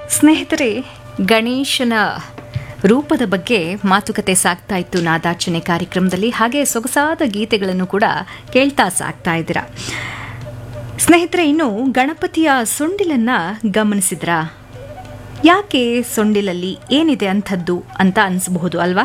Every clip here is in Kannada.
ಸ್ನೇಹಿತರೆ ಗಣೇಶನ ರೂಪದ ಬಗ್ಗೆ ಮಾತುಕತೆ ಸಾಗ್ತಾ ಇತ್ತು ನಾದಾರ್ಚನೆ ಕಾರ್ಯಕ್ರಮದಲ್ಲಿ ಹಾಗೆ ಸೊಗಸಾದ ಗೀತೆಗಳನ್ನು ಕೂಡ ಕೇಳ್ತಾ ಸಾಕ್ತಾ ಇದ್ದೀರಾ ಸ್ನೇಹಿತರೆ ಇನ್ನು ಗಣಪತಿಯ ಸೊಂಡಿಲನ್ನ ಗಮನಿಸಿದ್ರಾ ಯಾಕೆ ಸೊಂಡಿಲಲ್ಲಿ ಏನಿದೆ ಅಂಥದ್ದು ಅಂತ ಅನಿಸಬಹುದು ಅಲ್ವಾ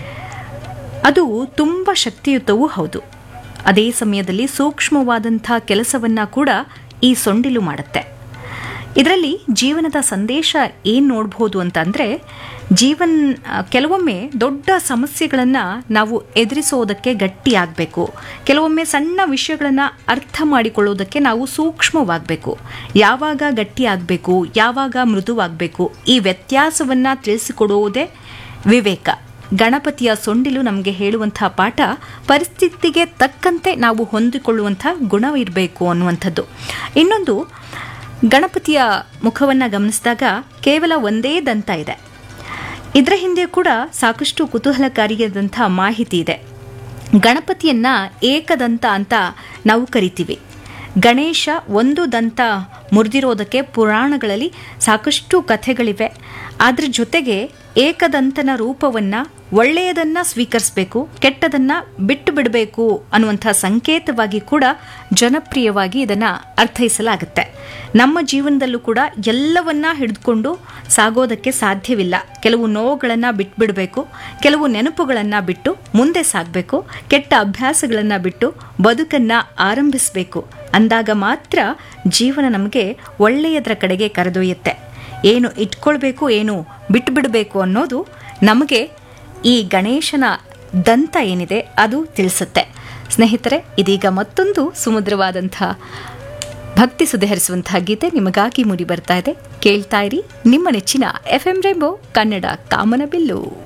ಅದು ತುಂಬ ಶಕ್ತಿಯುತವೂ ಹೌದು ಅದೇ ಸಮಯದಲ್ಲಿ ಸೂಕ್ಷ್ಮವಾದಂಥ ಕೆಲಸವನ್ನ ಕೂಡ ಈ ಸೊಂಡಿಲು ಮಾಡುತ್ತೆ ಇದರಲ್ಲಿ ಜೀವನದ ಸಂದೇಶ ಏನು ನೋಡ್ಬೋದು ಅಂತಂದರೆ ಜೀವನ್ ಕೆಲವೊಮ್ಮೆ ದೊಡ್ಡ ಸಮಸ್ಯೆಗಳನ್ನು ನಾವು ಎದುರಿಸೋದಕ್ಕೆ ಗಟ್ಟಿಯಾಗಬೇಕು ಕೆಲವೊಮ್ಮೆ ಸಣ್ಣ ವಿಷಯಗಳನ್ನು ಅರ್ಥ ಮಾಡಿಕೊಳ್ಳೋದಕ್ಕೆ ನಾವು ಸೂಕ್ಷ್ಮವಾಗಬೇಕು ಯಾವಾಗ ಗಟ್ಟಿಯಾಗಬೇಕು ಯಾವಾಗ ಮೃದುವಾಗಬೇಕು ಈ ವ್ಯತ್ಯಾಸವನ್ನು ತಿಳಿಸಿಕೊಡುವುದೇ ವಿವೇಕ ಗಣಪತಿಯ ಸೊಂಡಿಲು ನಮಗೆ ಹೇಳುವಂತಹ ಪಾಠ ಪರಿಸ್ಥಿತಿಗೆ ತಕ್ಕಂತೆ ನಾವು ಹೊಂದಿಕೊಳ್ಳುವಂಥ ಗುಣವಿರಬೇಕು ಅನ್ನುವಂಥದ್ದು ಇನ್ನೊಂದು ಗಣಪತಿಯ ಮುಖವನ್ನು ಗಮನಿಸಿದಾಗ ಕೇವಲ ಒಂದೇ ದಂತ ಇದೆ ಇದರ ಹಿಂದೆ ಕೂಡ ಸಾಕಷ್ಟು ಕುತೂಹಲಕಾರಿಯಾದಂಥ ಮಾಹಿತಿ ಇದೆ ಗಣಪತಿಯನ್ನ ಏಕದಂತ ಅಂತ ನಾವು ಕರಿತೀವಿ ಗಣೇಶ ಒಂದು ದಂತ ಮುರಿದಿರೋದಕ್ಕೆ ಪುರಾಣಗಳಲ್ಲಿ ಸಾಕಷ್ಟು ಕಥೆಗಳಿವೆ ಅದ್ರ ಜೊತೆಗೆ ಏಕದಂತನ ರೂಪವನ್ನ ಒಳ್ಳೆಯದನ್ನ ಸ್ವೀಕರಿಸಬೇಕು ಕೆಟ್ಟದನ್ನ ಬಿಟ್ಟು ಬಿಡಬೇಕು ಅನ್ನುವಂಥ ಸಂಕೇತವಾಗಿ ಕೂಡ ಜನಪ್ರಿಯವಾಗಿ ಇದನ್ನ ಅರ್ಥೈಸಲಾಗುತ್ತೆ ನಮ್ಮ ಜೀವನದಲ್ಲೂ ಕೂಡ ಎಲ್ಲವನ್ನ ಹಿಡಿದುಕೊಂಡು ಸಾಗೋದಕ್ಕೆ ಸಾಧ್ಯವಿಲ್ಲ ಕೆಲವು ನೋವುಗಳನ್ನು ಬಿಟ್ಬಿಡಬೇಕು ಕೆಲವು ನೆನಪುಗಳನ್ನು ಬಿಟ್ಟು ಮುಂದೆ ಸಾಗಬೇಕು ಕೆಟ್ಟ ಅಭ್ಯಾಸಗಳನ್ನು ಬಿಟ್ಟು ಬದುಕನ್ನ ಆರಂಭಿಸಬೇಕು ಅಂದಾಗ ಮಾತ್ರ ಜೀವನ ನಮಗೆ ಒಳ್ಳೆಯದರ ಕಡೆಗೆ ಕರೆದೊಯ್ಯುತ್ತೆ ಏನು ಇಟ್ಕೊಳ್ಬೇಕು ಏನು ಬಿಟ್ಬಿಡಬೇಕು ಅನ್ನೋದು ನಮಗೆ ಈ ಗಣೇಶನ ದಂತ ಏನಿದೆ ಅದು ತಿಳಿಸುತ್ತೆ ಸ್ನೇಹಿತರೆ ಇದೀಗ ಮತ್ತೊಂದು ಸುಮಧುರವಾದಂಥ ಭಕ್ತಿ ಸುಧಾರಿಸುವಂತಹ ಗೀತೆ ನಿಮಗಾಗಿ ಮೂಡಿ ಬರ್ತಾ ಇದೆ ಕೇಳ್ತಾ ಇರಿ ನಿಮ್ಮ ನೆಚ್ಚಿನ ಎಫ್ ಎಂ ರೇಂಬೋ ಕನ್ನಡ ಕಾಮನಬಿಲ್ಲು